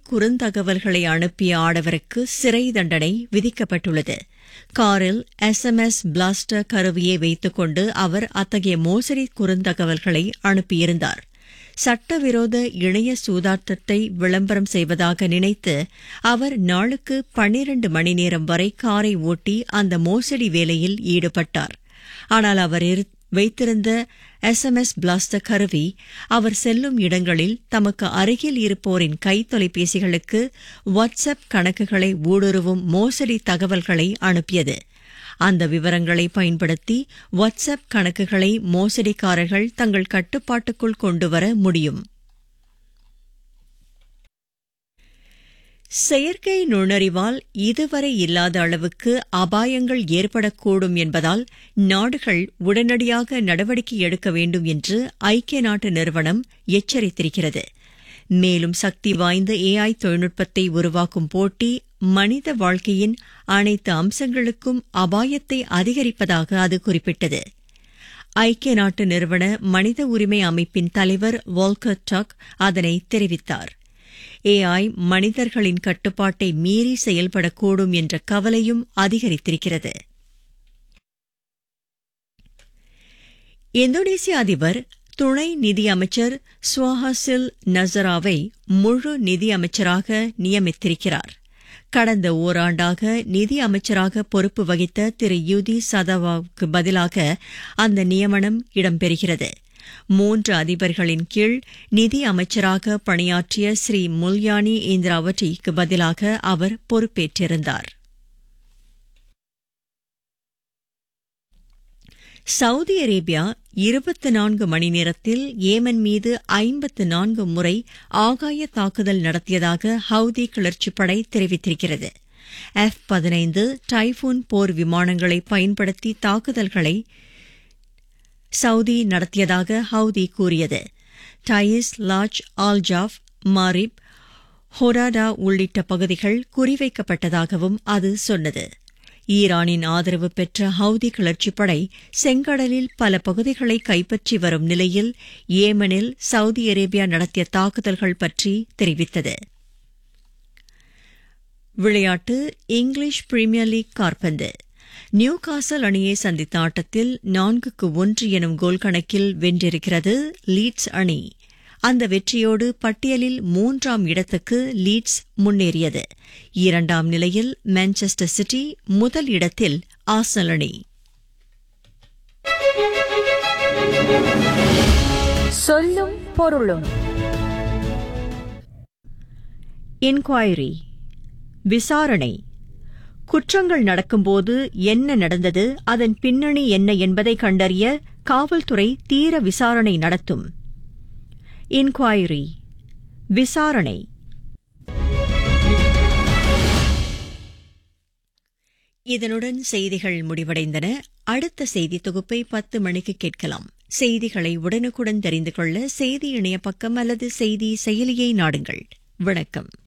குறுந்தகவல்களை அனுப்பிய ஆடவருக்கு சிறை தண்டனை விதிக்கப்பட்டுள்ளது காரில் எஸ்எம்எஸ் பிளாஸ்டர் கருவியை வைத்துக்கொண்டு அவர் அத்தகைய மோசடி குறுந்தகவல்களை அனுப்பியிருந்தார் சட்டவிரோத இணைய சூதாட்டத்தை விளம்பரம் செய்வதாக நினைத்து அவர் நாளுக்கு பன்னிரண்டு மணி நேரம் வரை காரை ஓட்டி அந்த மோசடி வேலையில் ஈடுபட்டார் ஆனால் அவர் வைத்திருந்த எஸ்எம்எஸ் பிளாஸ்டர் கருவி அவர் செல்லும் இடங்களில் தமக்கு அருகில் இருப்போரின் கை தொலைபேசிகளுக்கு வாட்ஸ்அப் கணக்குகளை ஊடுருவும் மோசடி தகவல்களை அனுப்பியது அந்த விவரங்களை பயன்படுத்தி வாட்ஸ்அப் கணக்குகளை மோசடிக்காரர்கள் தங்கள் கட்டுப்பாட்டுக்குள் கொண்டுவர முடியும் செயற்கை நுண்ணறிவால் இதுவரை இல்லாத அளவுக்கு அபாயங்கள் ஏற்படக்கூடும் என்பதால் நாடுகள் உடனடியாக நடவடிக்கை எடுக்க வேண்டும் என்று ஐக்கிய நாட்டு நிறுவனம் எச்சரித்திருக்கிறது மேலும் சக்தி வாய்ந்த ஏஐ தொழில்நுட்பத்தை உருவாக்கும் போட்டி மனித வாழ்க்கையின் அனைத்து அம்சங்களுக்கும் அபாயத்தை அதிகரிப்பதாக அது குறிப்பிட்டது ஐக்கிய நாட்டு நிறுவன மனித உரிமை அமைப்பின் தலைவர் வால்கர் டக் அதனை தெரிவித்தார் ஏஐ மனிதர்களின் கட்டுப்பாட்டை மீறி செயல்படக்கூடும் என்ற கவலையும் அதிகரித்திருக்கிறது இந்தோனேசிய அதிபர் துணை நிதியமைச்சர் சுவாஹசில் நசராவை முழு நிதியமைச்சராக நியமித்திருக்கிறார் கடந்த ஓராண்டாக நிதி அமைச்சராக பொறுப்பு வகித்த திரு யுதி சதவாவுக்கு பதிலாக அந்த நியமனம் இடம்பெறுகிறது மூன்று அதிபர்களின் கீழ் நிதி அமைச்சராக பணியாற்றிய ஸ்ரீ முல்யானி இந்திராவட்டிக்கு பதிலாக அவர் பொறுப்பேற்றிருந்தார் சவுதி அரேபியா இருபத்தி நான்கு மணி நேரத்தில் ஏமன் மீது ஐம்பத்து நான்கு முறை ஆகாய தாக்குதல் நடத்தியதாக ஹவுதி கிளர்ச்சிப்படை தெரிவித்திருக்கிறது எஃப் பதினைந்து டைபூன் போர் விமானங்களை பயன்படுத்தி தாக்குதல்களை சவுதி நடத்தியதாக ஹவுதி கூறியது டைஸ் லாஜ் ஆல்ஜாஃப் மாரிப் ஹொராடா உள்ளிட்ட பகுதிகள் குறிவைக்கப்பட்டதாகவும் அது சொன்னது ஈரானின் ஆதரவு பெற்ற ஹவுதி கிளர்ச்சிப்படை செங்கடலில் பல பகுதிகளை கைப்பற்றி வரும் நிலையில் ஏமனில் சவுதி அரேபியா நடத்திய தாக்குதல்கள் பற்றி தெரிவித்தது விளையாட்டு இங்கிலீஷ் பிரீமியர் லீக் கார்பந்து நியூ காசல் அணியை சந்தித்த ஆட்டத்தில் நான்குக்கு ஒன்று எனும் கோல் கணக்கில் வென்றிருக்கிறது லீட்ஸ் அணி அந்த வெற்றியோடு பட்டியலில் மூன்றாம் இடத்துக்கு லீட்ஸ் முன்னேறியது இரண்டாம் நிலையில் மான்செஸ்டர் சிட்டி முதல் இடத்தில் ஆசல் அணி சொல்லும் பொருளும் என்கொயரி விசாரணை குற்றங்கள் நடக்கும்போது என்ன நடந்தது அதன் பின்னணி என்ன என்பதை கண்டறிய காவல்துறை தீர விசாரணை நடத்தும் இன்குவைரி விசாரணை இதனுடன் செய்திகள் முடிவடைந்தன அடுத்த செய்தி தொகுப்பை பத்து மணிக்கு கேட்கலாம் செய்திகளை உடனுக்குடன் தெரிந்து கொள்ள செய்தி இணைய பக்கம் அல்லது செய்தி செயலியை நாடுங்கள் வணக்கம்